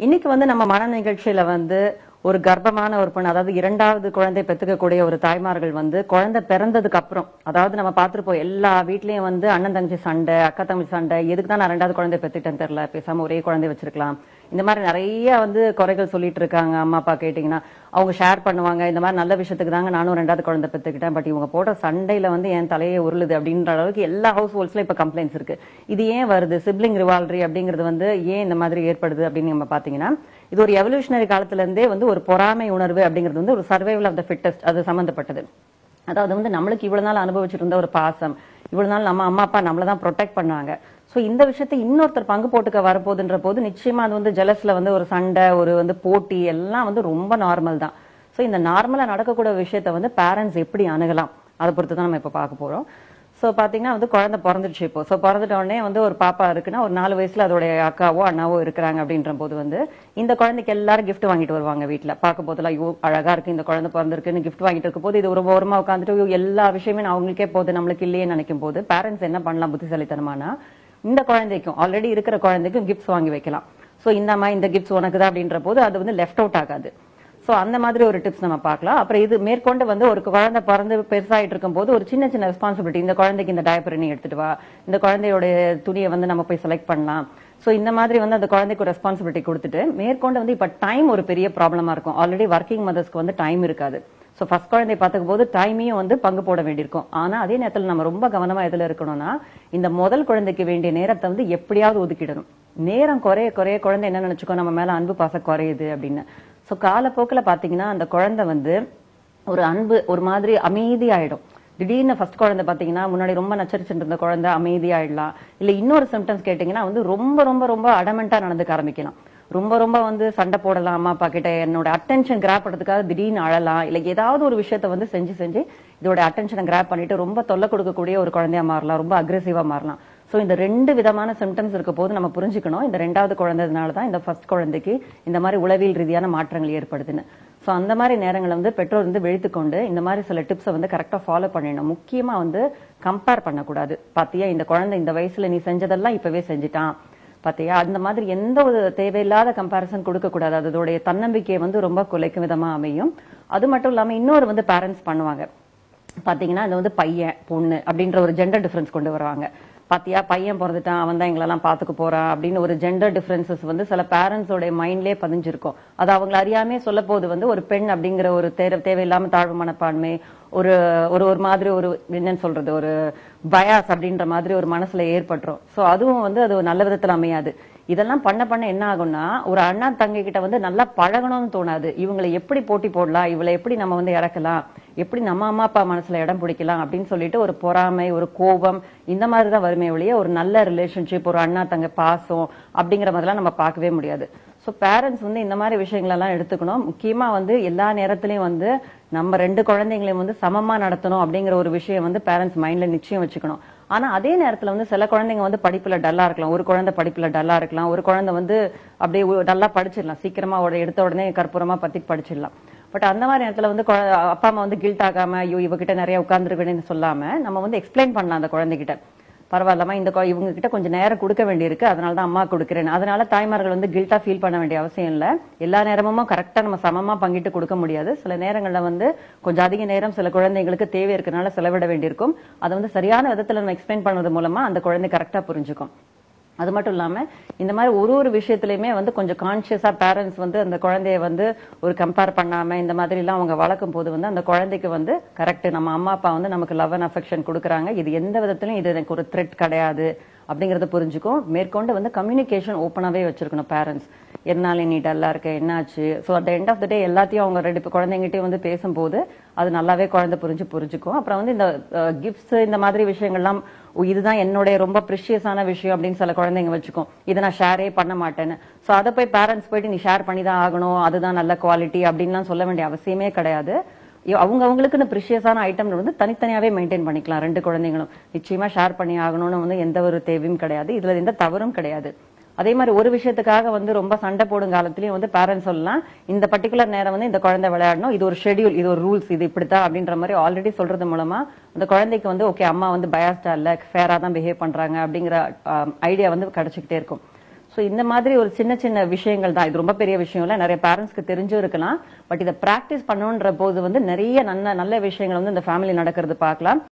இன்னைக்கு வந்து நம்ம மன நிகழ்ச்சியில வந்து ஒரு கர்ப்பமான ஒரு பெண் அதாவது இரண்டாவது குழந்தை பெத்துக்கக்கூடிய ஒரு தாய்மார்கள் வந்து குழந்தை பிறந்ததுக்கு அப்புறம் அதாவது நம்ம பார்த்திருப்போம் எல்லா வீட்லயும் வந்து அண்ணன் தங்கச்சி சண்டை அக்கா தங்கச்சி சண்டை எதுக்கு தான் நான் ரெண்டாவது குழந்தை பெத்துட்டேன்னு தெரியல பேசாம ஒரே குழந்தை வச்சிருக்கலாம் இந்த மாதிரி நிறைய வந்து குறைகள் சொல்லிட்டு இருக்காங்க அம்மா அப்பா கேட்டீங்கன்னா அவங்க ஷேர் பண்ணுவாங்க இந்த மாதிரி நல்ல விஷயத்துக்கு தாங்க நானும் ரெண்டாவது குழந்தை பெத்துக்கிட்டேன் பட் இவங்க போடுற சண்டையில வந்து என் தலையே உருளுது அப்படின்ற அளவுக்கு எல்லா ஹவுஸ் ஹோல்ஸ்ல இப்ப கம்ப்ளைண்ட்ஸ் இருக்கு இது ஏன் வருது சிப்ளிங் ரிவால்ரி அப்படிங்கிறது வந்து ஏன் இந்த மாதிரி ஏற்படுது அப்படின்னு நம்ம பாத்தீங்கன்னா இது ஒரு எவல்யூஷனரி காலத்துல இருந்தே வந்து ஒரு பொறாமை உணர்வு அப்படிங்கிறது வந்து ஒரு சர்வைவல் ஆஃப் த ஃபிட்டஸ்ட் அது சம்பந்தப்பட்டது அதாவது வந்து நம்மளுக்கு இவ்வளவு நாள் அனுபவிச்சுட்டு இருந்த ஒரு பாசம் இவ்வளவு நாள் நம்ம அம்மா அப்பா நம்மள தான் ப்ரொடெக்ட் பண்ணாங்க சோ இந்த விஷயத்தை இன்னொருத்தர் பங்கு போட்டுக்க வரப்போகுதுன்ற போது நிச்சயமா அது வந்து ஜெலஸ்ல வந்து ஒரு சண்டை ஒரு வந்து போட்டி எல்லாம் வந்து ரொம்ப நார்மல் தான் சோ இந்த நார்மலா நடக்கக்கூடிய விஷயத்த வந்து பேரண்ட்ஸ் எப்படி அணுகலாம் அதை பொறுத்து தான் நம்ம இப்ப பார்க்க போறோம் சோ பாத்தீங்கன்னா வந்து குழந்தை பிறந்துடுச்சு இப்போ சோ பிறந்துட்ட உடனே வந்து ஒரு பாப்பா இருக்குன்னா ஒரு நாலு வயசுல அதோடைய அக்காவோ அண்ணாவோ இருக்கிறாங்க அப்படின்ற போது வந்து இந்த குழந்தைக்கு எல்லாரும் gift வாங்கிட்டு வருவாங்க வீட்ல பார்க்க போதெல்லாம் ஐயோ அழகா இருக்கு இந்த குழந்தை பிறந்திருக்குன்னு gift வாங்கிட்டு இருக்கும் போது இது ஒரு ஓரமா உட்காந்துட்டு ஐயோ, எல்லா விஷயமே நான் அவங்களுக்கே போகுது நம்மளுக்கு இல்லையே நினைக்கும் போது பேரண்ட்ஸ் என்ன பண்ணலாம் புத்திசாலித்தனமானா இந்த குழந்தைக்கும் ஆல்ரெடி இருக்கிற குழந்தைக்கும் கிஃப்ட்ஸ் வாங்கி வைக்கலாம் சோ இந்தாம்மா இந்த கிஃப்ட்ஸ் உனக்கு தான் அப்படின்ற போது அது வந்து லெஃப்ட் அவுட் ஆகாது சோ அந்த மாதிரி ஒரு டிப்ஸ் நம்ம பார்க்கலாம் அப்புறம் இது மேற்கொண்டு வந்து ஒரு குழந்தை பிறந்து பெருசாயிட்டு இருக்கும் போது ஒரு சின்ன சின்ன ரெஸ்பான்சிபிலிட்டி இந்த குழந்தைக்கு இந்த டயப்பர் நீ எடுத்துட்டு வா இந்த குழந்தையோட துணியை வந்து நம்ம போய் செலக்ட் பண்ணலாம் சோ இந்த மாதிரி வந்து அந்த குழந்தைக்கு ரெஸ்பான்சிபிலிட்டி கொடுத்துட்டு மேற்கொண்டு வந்து இப்ப டைம் ஒரு பெரிய ப்ராப்ளமா இருக்கும் ஆல்ரெடி ஒர்க்கிங் மதர்ஸ்க்கு வந்து டைம் இருக்காது சோ ஃபர்ஸ்ட் குழந்தை பார்த்துக்கும் போது டைமையும் வந்து பங்கு போட வேண்டியிருக்கும் ஆனா அதே நேரத்துல நம்ம ரொம்ப கவனமா எதுல இருக்கணும்னா இந்த முதல் குழந்தைக்கு வேண்டிய நேரத்தை வந்து எப்படியாவது ஒதுக்கிடணும் நேரம் குறைய குறைய குழந்தை என்ன நினைச்சுக்கோ நம்ம மேல அன்பு பாசம் குறையுது அப்படின்னு சோ காலப்போக்குல பாத்தீங்கன்னா அந்த குழந்தை வந்து ஒரு அன்பு ஒரு மாதிரி அமைதியாயிடும் திடீர்னு ஃபர்ஸ்ட் குழந்தை பாத்தீங்கன்னா முன்னாடி ரொம்ப நச்சரிச்சுட்டு இருந்த குழந்தை அமைதியாயிடலாம் இல்ல இன்னொரு சிம்டம்ஸ் கேட்டீங்கன்னா வந்து ரொம்ப ரொம்ப ரொம்ப அடமெண்டா நடந்துக்க ஆரம்பிக்கலாம் ரொம்ப ரொம்ப வந்து சண்டை போடலாம் அம்மா அப்பா கிட்ட என்னோட அட்டென்ஷன் கிராப் பண்றதுக்காக திடீர்னு அழலாம் இல்ல ஏதாவது ஒரு விஷயத்த வந்து செஞ்சு செஞ்சு இதோட அட்டென்ஷனை கிராப் பண்ணிட்டு ரொம்ப தொல்லை கொடுக்கக்கூடிய ஒரு குழந்தையா மாறலாம் ரொம்ப அக்ரெசிவா மாறலாம் சோ இந்த ரெண்டு விதமான சிம்டம்ஸ் இருக்க போது நம்ம புரிஞ்சுக்கணும் இந்த ரெண்டாவது குழந்தைனால தான் இந்த ஃபர்ஸ்ட் குழந்தைக்கு இந்த மாதிரி உளவியல் ரீதியான மாற்றங்கள் ஏற்படுதுன்னு சோ அந்த மாதிரி நேரங்களை வந்து பெற்றோர் வந்து விழித்துக்கொண்டு இந்த மாதிரி சில டிப்ஸை வந்து கரெக்டா ஃபாலோ பண்ணிடணும் முக்கியமா வந்து கம்பேர் பண்ணக்கூடாது பாத்தியா இந்த குழந்தை இந்த வயசுல நீ செஞ்சதெல்லாம் இப்பவே செஞ்சுட்டான் பாத்தியா அந்த மாதிரி எந்த ஒரு தேவையில்லாத கம்பேரிசன் கொடுக்க கூடாது அதோடைய தன்னம்பிக்கையை வந்து ரொம்ப குலைக்கும் விதமா அமையும் அது மட்டும் இல்லாம இன்னொரு வந்து பேரண்ட்ஸ் பண்ணுவாங்க பாத்தீங்கன்னா இது வந்து பையன் பொண்ணு அப்படின்ற ஒரு ஜெண்டர் டிஃபரன்ஸ் கொண்டு வருவாங்க பாத்தியா பையன் பிறந்துட்டான் அவன் தான் எங்களெல்லாம் பாத்துக்க போறான் அப்படின்னு ஒரு ஜெண்டர் டிஃபரன்சஸ் வந்து சில பேரண்ட்ஸோட மைண்ட்லயே பதிஞ்சிருக்கும் அது அவங்களை அறியாமே சொல்ல போது வந்து ஒரு பெண் அப்படிங்கிற ஒரு தேவை தேவையில்லாம தாழ்வு மனப்பான்மை ஒரு ஒரு ஒரு மாதிரி ஒரு என்னன்னு சொல்றது ஒரு பயாஸ் அப்படின்ற மாதிரி ஒரு மனசுல ஏற்பட்டுரும் சோ அதுவும் வந்து அது ஒரு நல்ல விதத்துல அமையாது இதெல்லாம் பண்ண பண்ண என்ன ஆகும்னா ஒரு அண்ணா தங்கை கிட்ட வந்து நல்லா பழகணும்னு தோணாது இவங்களை எப்படி போட்டி போடலாம் இவளை எப்படி நம்ம வந்து இறக்கலாம் எப்படி நம்ம அம்மா அப்பா மனசுல இடம் பிடிக்கலாம் அப்படின்னு சொல்லிட்டு ஒரு பொறாமை ஒரு கோபம் இந்த மாதிரி தான் வருமே ஒழிய ஒரு நல்ல ரிலேஷன்ஷிப் ஒரு அண்ணா தங்கை பாசம் அப்படிங்கிற மாதிரிலாம் நம்ம பார்க்கவே முடியாது சோ பேரண்ட்ஸ் வந்து இந்த மாதிரி விஷயங்களெல்லாம் எடுத்துக்கணும் முக்கியமா வந்து எல்லா நேரத்திலயும் வந்து நம்ம ரெண்டு குழந்தைங்களையும் வந்து சமமா நடத்தணும் அப்படிங்கிற ஒரு விஷயம் வந்து பேரண்ட்ஸ் மைண்ட்ல நிச்சயம் வச்சுக்கணும் ஆனா அதே நேரத்துல வந்து சில குழந்தைங்க வந்து படிப்புல டல்லா இருக்கலாம் ஒரு குழந்தை படிப்புல டல்லா இருக்கலாம் ஒரு குழந்தை வந்து அப்படியே டல்லா படிச்சிடலாம் சீக்கிரமா உட- எடுத்த உடனே கற்பூரமா பத்தி படிச்சிடலாம் பட் அந்த மாதிரி நேரத்துல வந்து குழ- அப்பா அம்மா வந்து கில்ட் ஆகாம ஐயோ இவகிட்ட நிறைய உட்கார்ந்துருக்கேன்னு சொல்லாம நம்ம வந்து எக்ஸ்பிளைன் பண்ணலாம் அந்த குழந்தைகிட்ட பரவாயில்லமா இந்த கொ- இவங்க கிட்ட கொஞ்சம் நேரம் கொடுக்க வேண்டியிருக்கு அதனால தான் அம்மா கொடுக்குறேன் அதனால தாய்மார்கள் வந்து கில்ட்டா ஃபீல் பண்ண வேண்டிய அவசியம் இல்ல எல்லா நேரமும் கரெக்டா நம்ம சமமா பங்கிட்டு கொடுக்க முடியாது சில நேரங்கள்ல வந்து கொஞ்சம் அதிக நேரம் சில குழந்தைங்களுக்கு தேவை இருக்கனால செலவிட வேண்டியிருக்கும் அதை வந்து சரியான விதத்துல நம்ம எக்ஸ்பிளைன் பண்றது மூலமா அந்த குழந்தை கரெக்டா புரிஞ்சுக்கும் அது மட்டும் இல்லாம இந்த மாதிரி ஒரு ஒரு விஷயத்திலயுமே வந்து கொஞ்சம் கான்சியஸா பேரண்ட்ஸ் வந்து அந்த குழந்தைய வந்து ஒரு கம்பேர் பண்ணாம இந்த மாதிரி எல்லாம் அவங்க வளர்க்கும் போது வந்து அந்த குழந்தைக்கு வந்து கரெக்ட் நம்ம அம்மா அப்பா வந்து நமக்கு லவ் அண்ட் அஃபெக்ஷன் கொடுக்குறாங்க இது எந்த விதத்திலும் இது எனக்கு ஒரு த்ரெட் கிடையாது அப்படிங்கறத புரிஞ்சுக்கும் மேற்கொண்டு வந்து கம்யூனிகேஷன் ஓப்பனாவே வச்சிருக்கணும் பேரண்ட்ஸ் எதனால நீ டல்லா இருக்க என்னாச்சு so at end of the day எல்லாத்தையும் அவங்க ரெண்டு பேர் குழந்தைங்கிட்டே வந்து பேசும்போது அது நல்லாவே குழந்தை புரிஞ்சு புரிஞ்சுக்கும் அப்புறம் வந்து இந்த கிஃப்ட்ஸ் இந்த மாதிரி விஷயங்கள்லாம் ஓ, இதுதான் என்னுடைய ரொம்ப ப்ரிஷியஸான விஷயம் அப்படின்னு சில குழந்தைங்க வச்சுக்கும் இதை நான் ஷேரே பண்ண மாட்டேன்னு ஸோ அதை போய் பேரண்ட்ஸ் போயிட்டு நீ ஷேர் பண்ணி தான் ஆகணும் அதுதான் நல்ல குவாலிட்டி அப்படின்லாம் சொல்ல வேண்டிய அவசியமே கிடையாது ஐயோ, அவங்க அவங்களுக்குன்னு ப்ரிஷியஸான ஐட்டம் வந்து தனித்தனியாவே மெயின்டைன் பண்ணிக்கலாம் ரெண்டு குழந்தைங்களும் நிச்சயமா ஷேர் பண்ணி ஆகணும்னு வந்து எந்த ஒரு தேவையும் கிடையாது இதுல எந்த தவறும் கிடையாது அதே மாதிரி ஒரு விஷயத்துக்காக வந்து ரொம்ப சண்டை போடும் காலத்திலயும் வந்து பேரண்ட்ஸ் சொல்லலாம் இந்த பர்டிகுலர் நேரம் வந்து இந்த குழந்தை விளையாடணும் இது ஒரு ஷெட்யூல் இது ஒரு ரூல்ஸ் இது இப்படித்தான் அப்படின்ற மாதிரி ஆல்ரெடி சொல்றது மூலமா அந்த குழந்தைக்கு வந்து ஓகே அம்மா வந்து பயாஸ்டா இல்ல ஃபேரா தான் பிஹேவ் பண்றாங்க அப்படிங்கிற ஐடியா வந்து கிடைச்சிக்கிட்டே இருக்கும் ஸோ இந்த மாதிரி ஒரு சின்ன சின்ன விஷயங்கள் தான் இது ரொம்ப பெரிய விஷயம் இல்லை நிறைய பேரண்ட்ஸ்க்கு தெரிஞ்சும் இருக்கலாம் பட் இதை ப்ராக்டிஸ் பண்ணணுன்ற போது வந்து நிறைய நல்ல நல்ல விஷயங்கள் வந்து இந்த ஃபேமிலி நடக்கிறது பார்க்கலாம்